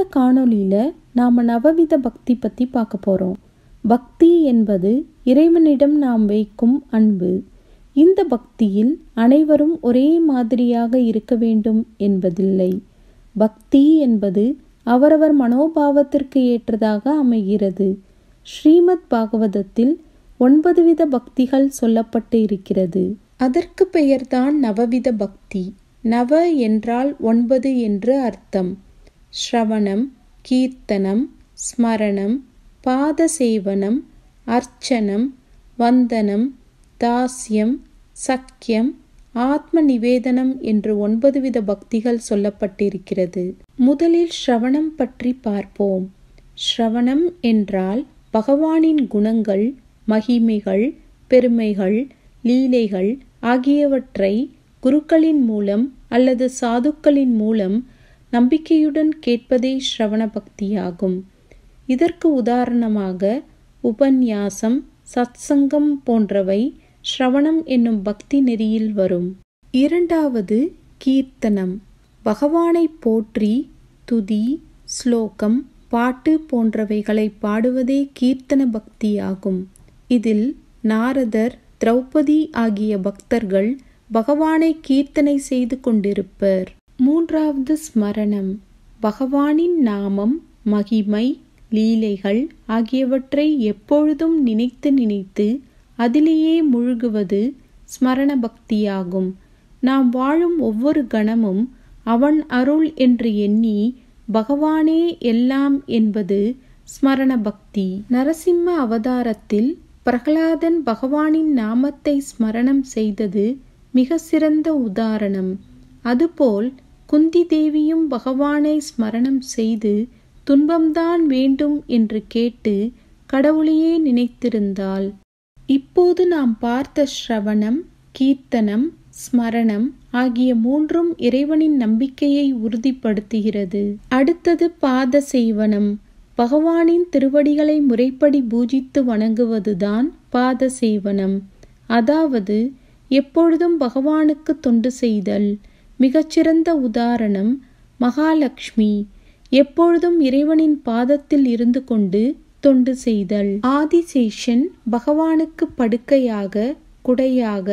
காணொளியில நாம நவவித பக்தி பத்தி பார்க்க போறோம் பக்தி என்பது இறைவனிடம் நாம் வைக்கும் அன்பு இந்த பக்தியில் அனைவரும் ஒரே மாதிரியாக இருக்க வேண்டும் என்பதில்லை பக்தி என்பது அவரவர் மனோபாவத்திற்கு ஏற்றதாக அமைகிறது ஸ்ரீமத் பாகவதத்தில் ஒன்பது வித பக்திகள் சொல்லப்பட்டு இருக்கிறது அதற்கு பெயர்தான் நவவித பக்தி நவ என்றால் ஒன்பது என்று அர்த்தம் ஸ்ரவணம் கீர்த்தனம் ஸ்மரணம் பாத சேவனம் அர்ச்சனம் வந்தனம் தாஸ்யம் சக்கியம் ஆத்ம நிவேதனம் என்று ஒன்பது வித பக்திகள் சொல்லப்பட்டிருக்கிறது முதலில் ஸ்ரவணம் பற்றி பார்ப்போம் ஸ்ரவணம் என்றால் பகவானின் குணங்கள் மகிமைகள் பெருமைகள் லீலைகள் ஆகியவற்றை குருக்களின் மூலம் அல்லது சாதுக்களின் மூலம் நம்பிக்கையுடன் கேட்பதே ஸ்ரவண பக்தியாகும் இதற்கு உதாரணமாக உபன்யாசம் சத்சங்கம் போன்றவை ஸ்ரவணம் என்னும் பக்தி நெறியில் வரும் இரண்டாவது கீர்த்தனம் பகவானை போற்றி துதி ஸ்லோகம் பாட்டு போன்றவைகளை பாடுவதே கீர்த்தன பக்தியாகும் இதில் நாரதர் திரௌபதி ஆகிய பக்தர்கள் பகவானை கீர்த்தனை செய்து கொண்டிருப்பர் மூன்றாவது ஸ்மரணம் பகவானின் நாமம் மகிமை லீலைகள் ஆகியவற்றை எப்பொழுதும் நினைத்து நினைத்து அதிலேயே முழுகுவது ஸ்மரண பக்தியாகும் நாம் வாழும் ஒவ்வொரு கணமும் அவன் அருள் என்று எண்ணி பகவானே எல்லாம் என்பது ஸ்மரண பக்தி நரசிம்ம அவதாரத்தில் பிரகலாதன் பகவானின் நாமத்தை ஸ்மரணம் செய்தது மிக சிறந்த உதாரணம் அதுபோல் குந்தி தேவியும் பகவானை ஸ்மரணம் செய்து துன்பம்தான் வேண்டும் என்று கேட்டு கடவுளையே நினைத்திருந்தாள் இப்போது நாம் பார்த்த ஸ்ரவணம் கீர்த்தனம் ஸ்மரணம் ஆகிய மூன்றும் இறைவனின் நம்பிக்கையை உறுதிப்படுத்துகிறது அடுத்தது பாத சேவனம் பகவானின் திருவடிகளை முறைப்படி பூஜித்து வணங்குவதுதான் பாத சேவனம் அதாவது எப்பொழுதும் பகவானுக்கு தொண்டு செய்தல் மிகச்சிறந்த உதாரணம் மகாலட்சுமி எப்பொழுதும் இறைவனின் பாதத்தில் இருந்து கொண்டு தொண்டு செய்தல் ஆதிசேஷன் பகவானுக்கு படுக்கையாக குடையாக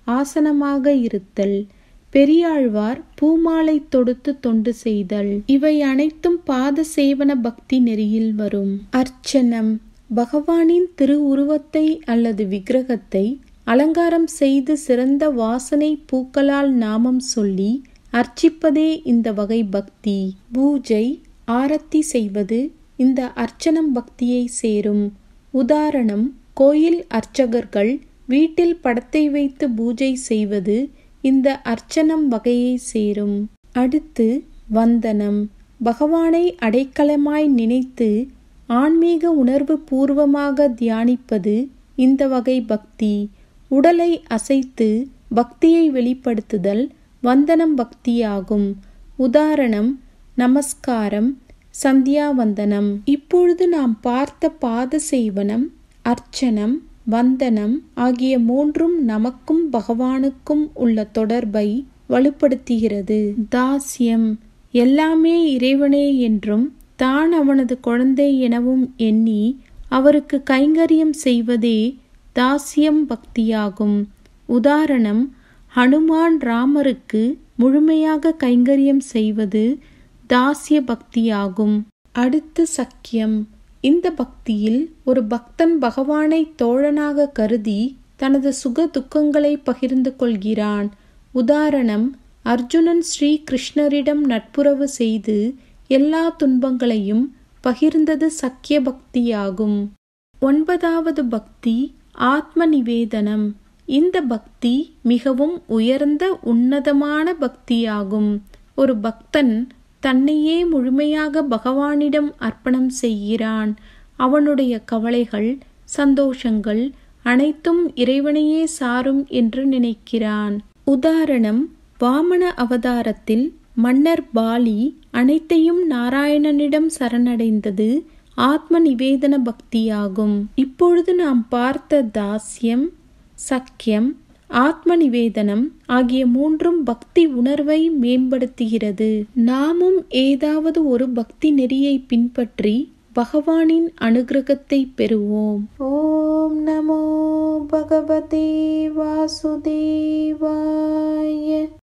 ஆசனமாக இருத்தல் பெரியாழ்வார் பூமாலை தொடுத்து தொண்டு செய்தல் இவை அனைத்தும் பாத சேவன பக்தி நெறியில் வரும் அர்ச்சனம் பகவானின் திருவுருவத்தை அல்லது விக்கிரகத்தை அலங்காரம் செய்து சிறந்த வாசனை பூக்களால் நாமம் சொல்லி அர்ச்சிப்பதே இந்த வகை பக்தி பூஜை ஆரத்தி செய்வது இந்த அர்ச்சனம் பக்தியை சேரும் உதாரணம் கோயில் அர்ச்சகர்கள் வீட்டில் படத்தை வைத்து பூஜை செய்வது இந்த அர்ச்சனம் வகையை சேரும் அடுத்து வந்தனம் பகவானை அடைக்கலமாய் நினைத்து ஆன்மீக உணர்வு பூர்வமாக தியானிப்பது இந்த வகை பக்தி உடலை அசைத்து பக்தியை வெளிப்படுத்துதல் வந்தனம் பக்தியாகும் உதாரணம் நமஸ்காரம் சந்தியாவந்தனம் இப்பொழுது நாம் பார்த்த பாத சேவனம் அர்ச்சனம் வந்தனம் ஆகிய மூன்றும் நமக்கும் பகவானுக்கும் உள்ள தொடர்பை வலுப்படுத்துகிறது தாஸ்யம் எல்லாமே இறைவனே என்றும் தான் அவனது குழந்தை எனவும் எண்ணி அவருக்கு கைங்கரியம் செய்வதே தாஸ்யம் பக்தியாகும் உதாரணம் ஹனுமான் ராமருக்கு முழுமையாக கைங்கரியம் செய்வது தாசிய பக்தியாகும் அடுத்து சக்கியம் இந்த பக்தியில் ஒரு பக்தன் பகவானை தோழனாக கருதி தனது சுக துக்கங்களை பகிர்ந்து கொள்கிறான் உதாரணம் அர்ஜுனன் ஸ்ரீ கிருஷ்ணரிடம் நட்புறவு செய்து எல்லா துன்பங்களையும் பகிர்ந்தது சக்கிய பக்தியாகும் ஒன்பதாவது பக்தி ஆத்ம நிவேதனம் இந்த பக்தி மிகவும் உயர்ந்த உன்னதமான பக்தியாகும் ஒரு பக்தன் தன்னையே முழுமையாக பகவானிடம் அர்ப்பணம் செய்கிறான் அவனுடைய கவலைகள் சந்தோஷங்கள் அனைத்தும் இறைவனையே சாரும் என்று நினைக்கிறான் உதாரணம் வாமன அவதாரத்தில் மன்னர் பாலி அனைத்தையும் நாராயணனிடம் சரணடைந்தது ஆத்ம நிவேதன பக்தியாகும் இப்பொழுது நாம் பார்த்த தாஸ்யம் சக்கியம் ஆத்ம நிவேதனம் ஆகிய மூன்றும் பக்தி உணர்வை மேம்படுத்துகிறது நாமும் ஏதாவது ஒரு பக்தி நெறியை பின்பற்றி பகவானின் அனுகிரகத்தை பெறுவோம் ஓம் நமோ பகவதே வாசுதேவாய